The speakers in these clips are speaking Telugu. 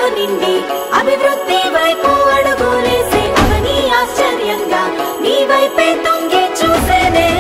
నిండి అభివృద్ధి వైపు అడుగులేసే అవని ఆశ్చర్యంగా నీ వైపే తొంగి చూసేనే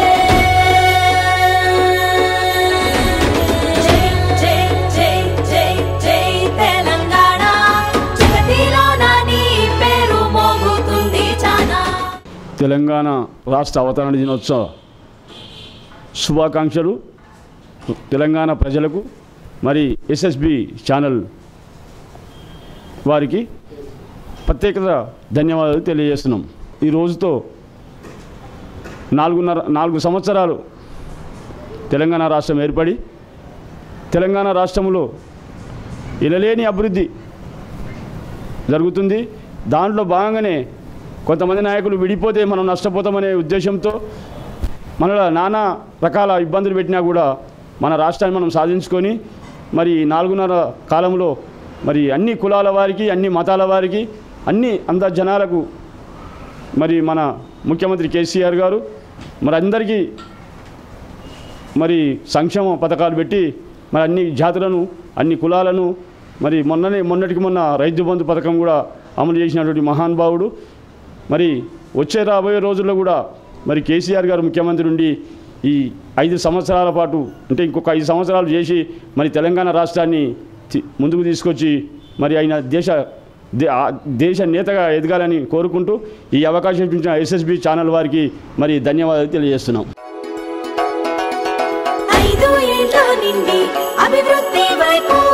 జై జై జై జై జై తెలంగాణ జగతిలోన నీ పేరు మోగుతుంది చానా తెలంగాణ రాష్ట్ర అవతరణ దినోత్సవ శుభాకాంక్షలు తెలంగాణ ప్రజలకు మరి ఎస్ఎస్బి ఛానల్ వారికి ప్రత్యేకత ధన్యవాదాలు తెలియజేస్తున్నాం ఈ రోజుతో నాలుగున్నర నాలుగు సంవత్సరాలు తెలంగాణ రాష్ట్రం ఏర్పడి తెలంగాణ రాష్ట్రంలో ఇలలేని అభివృద్ధి జరుగుతుంది దాంట్లో భాగంగానే కొంతమంది నాయకులు విడిపోతే మనం నష్టపోతామనే ఉద్దేశంతో మనలో నానా రకాల ఇబ్బందులు పెట్టినా కూడా మన రాష్ట్రాన్ని మనం సాధించుకొని మరి నాలుగున్నర కాలంలో మరి అన్ని కులాల వారికి అన్ని మతాల వారికి అన్ని అంద జనాలకు మరి మన ముఖ్యమంత్రి కేసీఆర్ గారు మరి అందరికీ మరి సంక్షేమ పథకాలు పెట్టి మరి అన్ని జాతులను అన్ని కులాలను మరి మొన్ననే మొన్నటికి మొన్న రైతు బంధు పథకం కూడా అమలు చేసినటువంటి మహానుభావుడు మరి వచ్చే రాబోయే రోజుల్లో కూడా మరి కేసీఆర్ గారు ముఖ్యమంత్రి ఉండి ఈ ఐదు సంవత్సరాల పాటు అంటే ఇంకొక ఐదు సంవత్సరాలు చేసి మరి తెలంగాణ రాష్ట్రాన్ని తి- ముందుకు తీసుకొచ్చి మరి ఆయన దేశ దే- ఆ దేశ నేతగా ఎదగాలని కోరుకుంటూ ఈ అవకాశం ఇచ్చిన ఎస్ఎస్బి ఛానల్ వారికి మరి ధన్యవాదాలు తెలియజేస్తున్నాం ఐదు ఏళ్ళ నిండి అభివృద్ధి వైపు